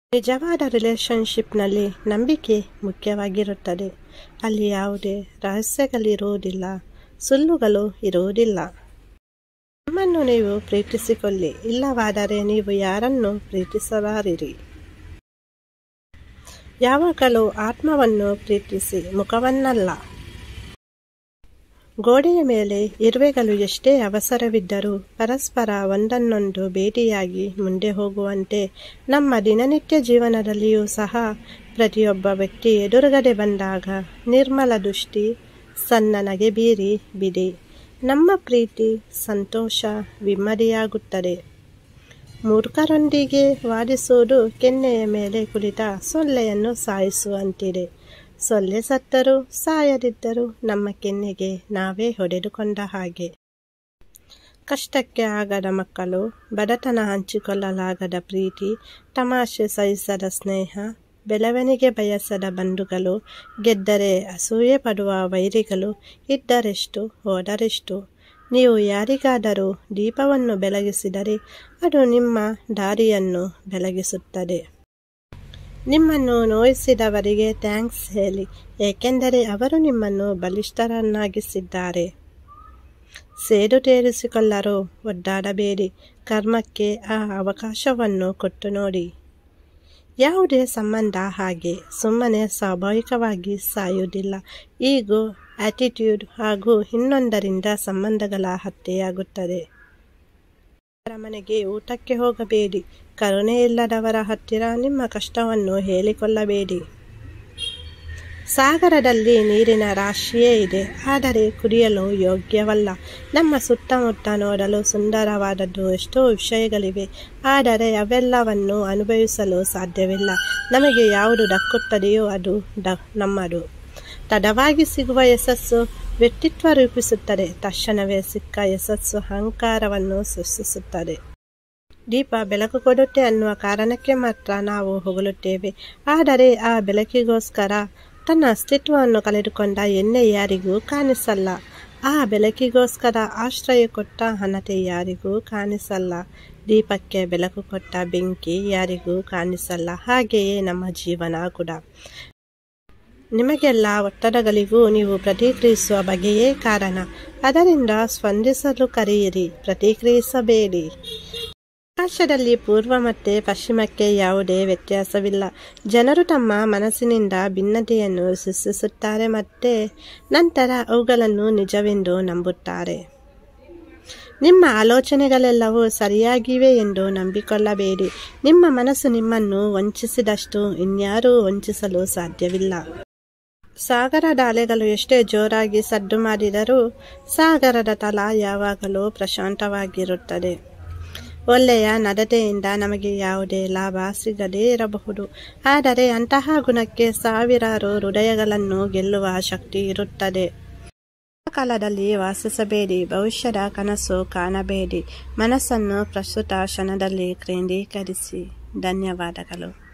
ನಿಜವಾದ ರಿಲೇಶನ್ಶಿಪ್ನಲ್ಲಿ ನಂಬಿಕೆ ಮುಖ್ಯವಾಗಿರುತ್ತದೆ ಅಲ್ಲಿ ಯಾವುದೇ ರಹಸ್ಯಗಳಿರುವುದಿಲ್ಲ ಸುಳ್ಳುಗಳು ಇರುವುದಿಲ್ಲ ನಿಮ್ಮನ್ನು ನೀವು ಪ್ರೀತಿಸಿಕೊಳ್ಳಿ ಇಲ್ಲವಾದರೆ ನೀವು ಯಾರನ್ನು ಪ್ರೀತಿಸಲಾರಿರಿ ಯಾವಾಗಲೂ ಆತ್ಮವನ್ನು ಪ್ರೀತಿಸಿ ಮುಖವನ್ನಲ್ಲ ಗೋಡೆಯ ಮೇಲೆ ಇರುವೆಗಳು ಎಷ್ಟೇ ಅವಸರವಿದ್ದರೂ ಪರಸ್ಪರ ಒಂದನ್ನೊಂದು ಭೇಟಿಯಾಗಿ ಮುಂದೆ ಹೋಗುವಂತೆ ನಮ್ಮ ದಿನನಿತ್ಯ ಜೀವನದಲ್ಲಿಯೂ ಸಹ ಪ್ರತಿಯೊಬ್ಬ ವ್ಯಕ್ತಿ ಎದುರುಗಡೆ ಬಂದಾಗ ನಿರ್ಮಲ ದೃಷ್ಟಿ ಸಣ್ಣ ನಗೆ ಬೀರಿ ಬಿಡಿ ನಮ್ಮ ಪ್ರೀತಿ ಸಂತೋಷ ವಿಮ್ಮದಿಯಾಗುತ್ತದೆ ಮೂರ್ಖರೊಂದಿಗೆ ವಾದಿಸುವುದು ಕೆನ್ನೆಯ ಮೇಲೆ ಕುಳಿತ ಸೊಳ್ಳೆಯನ್ನು ಸಾಯಿಸುವಂತಿದೆ ಸೊಳ್ಳೆ ಸತ್ತರೂ ಸಾಯದಿದ್ದರೂ ನಮ್ಮ ಕೆನ್ನೆಗೆ ನಾವೇ ಹೊಡೆದುಕೊಂಡ ಹಾಗೆ ಕಷ್ಟಕ್ಕೆ ಆಗದ ಮಕ್ಕಳು ಬಡತನ ಹಂಚಿಕೊಳ್ಳಲಾಗದ ಪ್ರೀತಿ ತಮಾಷೆ ಸಹಿಸದ ಸ್ನೇಹ ಬೆಳವಣಿಗೆ ಬಯಸದ ಬಂಧುಗಳು ಗೆದ್ದರೆ ಅಸೂಯೆ ಪಡುವ ವೈರಿಗಳು ಇದ್ದರೆಷ್ಟು ಹೋದರೆಷ್ಟು ನೀವು ಯಾರಿಗಾದರೂ ದೀಪವನ್ನು ಬೆಳಗಿಸಿದರೆ ಅದು ನಿಮ್ಮ ದಾರಿಯನ್ನು ಬೆಳಗಿಸುತ್ತದೆ ನಿಮ್ಮನ್ನು ನೋಯಿಸಿದವರಿಗೆ ಥ್ಯಾಂಕ್ಸ್ ಹೇಳಿ ಏಕೆಂದರೆ ಅವರು ನಿಮ್ಮನ್ನು ಬಲಿಷ್ಠರನ್ನಾಗಿಸಿದ್ದಾರೆ ಸೇಡು ತೀರಿಸಿಕೊಳ್ಳರು ಒಡ್ಡಾಡಬೇಡಿ ಕರ್ಮಕ್ಕೆ ಆ ಅವಕಾಶವನ್ನು ಕೊಟ್ಟು ನೋಡಿ ಯಾವುದೇ ಸಂಬಂಧ ಹಾಗೆ ಸುಮ್ಮನೆ ಸ್ವಾಭಾವಿಕವಾಗಿ ಸಾಯುವುದಿಲ್ಲ ಈಗೋ ಆಟಿಟ್ಯೂಡ್ ಹಾಗೂ ಇನ್ನೊಂದರಿಂದ ಸಂಬಂಧಗಳ ಹತ್ಯೆಯಾಗುತ್ತದೆ ಮನೆಗೆ ಊಟಕ್ಕೆ ಹೋಗಬೇಡಿ ಕರುಣೆ ಇಲ್ಲದವರ ಹತ್ತಿರ ನಿಮ್ಮ ಕಷ್ಟವನ್ನು ಹೇಳಿಕೊಳ್ಳಬೇಡಿ ಸಾಗರದಲ್ಲಿ ನೀರಿನ ರಾಶಿಯೇ ಇದೆ ಆದರೆ ಕುಡಿಯಲು ಯೋಗ್ಯವಲ್ಲ ನಮ್ಮ ಸುತ್ತಮುತ್ತ ನೋಡಲು ಸುಂದರವಾದದ್ದು ಎಷ್ಟೋ ವಿಷಯಗಳಿವೆ ಆದರೆ ಅವೆಲ್ಲವನ್ನು ಅನುಭವಿಸಲು ಸಾಧ್ಯವಿಲ್ಲ ನಮಗೆ ಯಾವುದು ದಕ್ಕುತ್ತದೆಯೋ ಅದು ಡ ನಮ್ಮದು ತಡವಾಗಿ ಸಿಗುವ ಯಶಸ್ಸು ವ್ಯಕ್ತಿತ್ವ ರೂಪಿಸುತ್ತದೆ ತಕ್ಷಣವೇ ಸಿಕ್ಕ ಯಶಸ್ಸು ಅಹಂಕಾರವನ್ನು ಸೃಷ್ಟಿಸುತ್ತದೆ ದೀಪ ಬೆಳಕು ಕೊಡುತ್ತೆ ಅನ್ನುವ ಕಾರಣಕ್ಕೆ ಮಾತ್ರ ನಾವು ಹೊಗಳುತ್ತೇವೆ ಆದರೆ ಆ ಬೆಳಕಿಗೋಸ್ಕರ ತನ್ನ ಅಸ್ತಿತ್ವವನ್ನು ಕಳೆದುಕೊಂಡ ಎಣ್ಣೆ ಯಾರಿಗೂ ಕಾಣಿಸಲ್ಲ ಆ ಬೆಳಕಿಗೋಸ್ಕರ ಆಶ್ರಯ ಕೊಟ್ಟ ಹಣತೆ ಯಾರಿಗೂ ಕಾಣಿಸಲ್ಲ ದೀಪಕ್ಕೆ ಬೆಳಕು ಕೊಟ್ಟ ಬೆಂಕಿ ಯಾರಿಗೂ ಕಾಣಿಸಲ್ಲ ಹಾಗೆಯೇ ನಮ್ಮ ಜೀವನ ಕೂಡ ನಿಮಗೆಲ್ಲ ಒತ್ತಡಗಳಿಗೂ ನೀವು ಪ್ರತಿಕ್ರಿಯಿಸುವ ಬಗೆಯೇ ಕಾರಣ ಅದರಿಂದ ಸ್ಪಂದಿಸಲು ಕರೆಯಿರಿ ಪ್ರತಿಕ್ರಿಯಿಸಬೇಡಿ ಆಕಾಶದಲ್ಲಿ ಪೂರ್ವ ಮತ್ತು ಪಶ್ಚಿಮಕ್ಕೆ ಯಾವುದೇ ವ್ಯತ್ಯಾಸವಿಲ್ಲ ಜನರು ತಮ್ಮ ಮನಸ್ಸಿನಿಂದ ಭಿನ್ನತೆಯನ್ನು ಸೃಷ್ಟಿಸುತ್ತಾರೆ ಮತ್ತೆ ನಂತರ ಅವುಗಳನ್ನು ನಿಜವೆಂದು ನಂಬುತ್ತಾರೆ ನಿಮ್ಮ ಆಲೋಚನೆಗಳೆಲ್ಲವೂ ಸರಿಯಾಗಿವೆ ಎಂದು ನಂಬಿಕೊಳ್ಳಬೇಡಿ ನಿಮ್ಮ ಮನಸ್ಸು ನಿಮ್ಮನ್ನು ವಂಚಿಸಿದಷ್ಟು ಇನ್ಯಾರೂ ವಂಚಿಸಲು ಸಾಧ್ಯವಿಲ್ಲ ಸಾಗರದ ಅಲೆಗಳು ಎಷ್ಟೇ ಜೋರಾಗಿ ಸದ್ದು ಮಾಡಿದರೂ ಸಾಗರದ ತಲ ಯಾವಾಗಲೂ ಪ್ರಶಾಂತವಾಗಿರುತ್ತದೆ ಒಳ್ಳೆಯ ನಡತೆಯಿಂದ ನಮಗೆ ಯಾವುದೇ ಲಾಭ ಸಿಗದೇ ಇರಬಹುದು ಆದರೆ ಅಂತಹ ಗುಣಕ್ಕೆ ಸಾವಿರಾರು ಹೃದಯಗಳನ್ನು ಗೆಲ್ಲುವ ಶಕ್ತಿ ಇರುತ್ತದೆ ಕಾಲದಲ್ಲಿ ವಾಸಿಸಬೇಡಿ ಭವಿಷ್ಯದ ಕನಸು ಕಾಣಬೇಡಿ ಮನಸ್ಸನ್ನು ಪ್ರಸ್ತುತ ಕ್ಷಣದಲ್ಲಿ ಕೇಂದ್ರೀಕರಿಸಿ ಧನ್ಯವಾದಗಳು